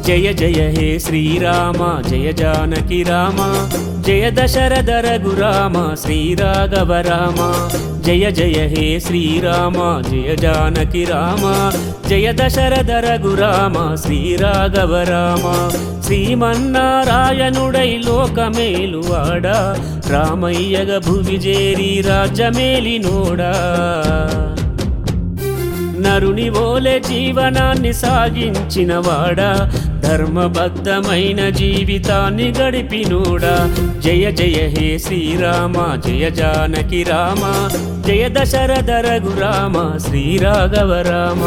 జయ జయ హే శ్రీరామ జయ జానకి రామ జయ దశరథ రఘురామ శ్రీరాఘవ రామ జయ జయ హే శ్రీరామ జయ జానకి రామ జయ దశరథ రఘురామ శ్రీరాఘవ రామ శ్రీమన్నారాయణుడై లోకమేలువాడా రామయ్యగ భువిజేరి రాజ్యమేలినోడా నరుని ఓలే జీవనాన్ని సాగించిన వాడా ధర్మబద్ధమైన జీవితాన్ని గడిపినోడా జయ జయ హే శ్రీరామ జయ జానకి రామ జయ దశరథ రఘురామ శ్రీరాఘవ రామ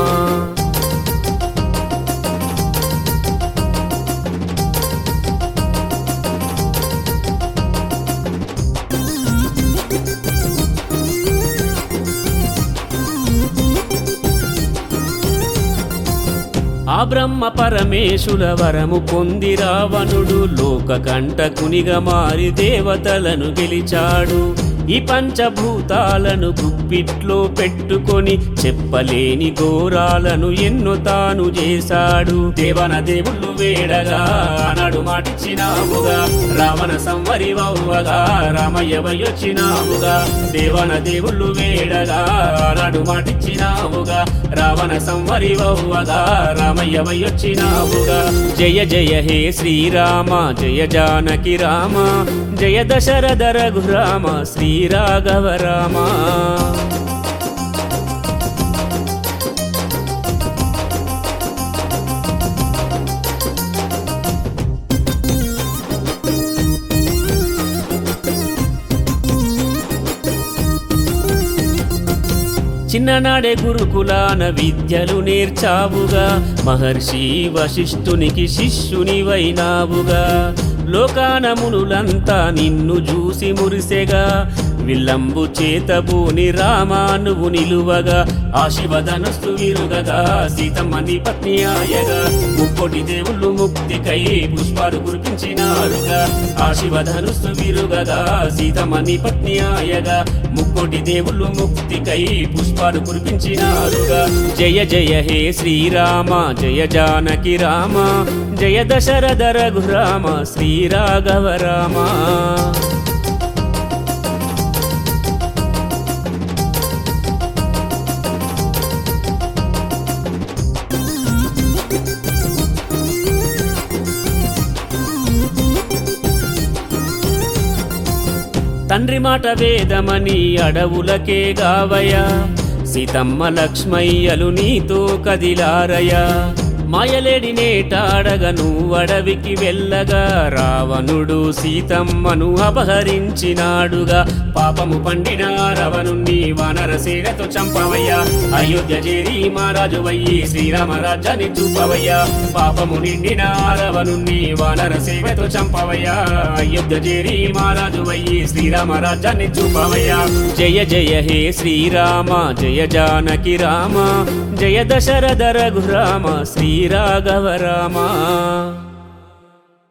ఆ బ్రహ్మ పరమేశుల వరము పొంది రావణుడు లోక కంటకునిగా మారి దేవతలను గెలిచాడు ఈ పంచభూతాలను గుప్పిట్లో పెట్టుకొని చెప్పలేని ఘోరాలను ఎన్నో తాను చేశాడు దేవన దేవుళ్ళు వేడగా అనడు మాటిచ్చినావుగా రావణ సంవరి వవ్వగా రామయ్య వయొచ్చినావుగా దేవన దేవుళ్ళు వేడగా అనడు మాటిచ్చినావుగా రావణ సంవరి వవ్వగా రామయ్య వయొచ్చినావుగా జయ జయ హే శ్రీరామ జయ జానకి రామ జయ దశరథ రఘురామ శ్రీరాఘవ రామ చిన్ననాడే గురుకులాన విద్యలు నేర్చావుగా మహర్షి వశిష్ఠునికి శిష్యునివైనావుగా లోకాన మునులంతా నిన్ను చూసి మురిసెగా విల్లంబు చేతబూని రామా నువ్వు నిలువగా ఆ శివధనస్సు విరుగగా సీతమ్మ నీ పత్ని ఆయగా ముక్కోటి దేవుళ్ళు ముక్తికై పుష్పాలు కురిపించినారుగా ఆ శివధనుస్సు విరుగగా సీతమ్మ నీ పత్ని ఆయగా ముక్కోటి దేవుళ్ళు ముక్తికై పుష్పాలు కురిపించినారుగా జయ జయ హే శ్రీరామ జయ జానకి రామ జయ దశరథ రఘురామ శ్రీరాఘవ రామ తండ్రి మాట వేదమని అడవులకే గావయ్యా సీతమ్మ లక్ష్మయ్యలు నీతో కదిలారయ్యా మాయలేడి నేటాడగ నువ్వడవికి వెళ్ళగా రావణుడు సీతమ్మను అపహరించినాడుగా పాపము పండిన రవణుణ్ణి వానరసేనతో చంపవయ్యా అయోధ్య చేరి మహారాజు వయ్యి శ్రీరామ రాజ్యాన్ని చూపవయ్యా పాపము నిండిన రవణుణ్ణి వానర సేవతో చంపవయ్యా అయోధ్య చేరి మహారాజు వయ్యి శ్రీరామ రాజ్యాన్ని చూపవయ్యా జయ జయ హే శ్రీరామ జయ జానకి రామ జయ దశరథ రఘురామ శ్రీరాఘవ రామ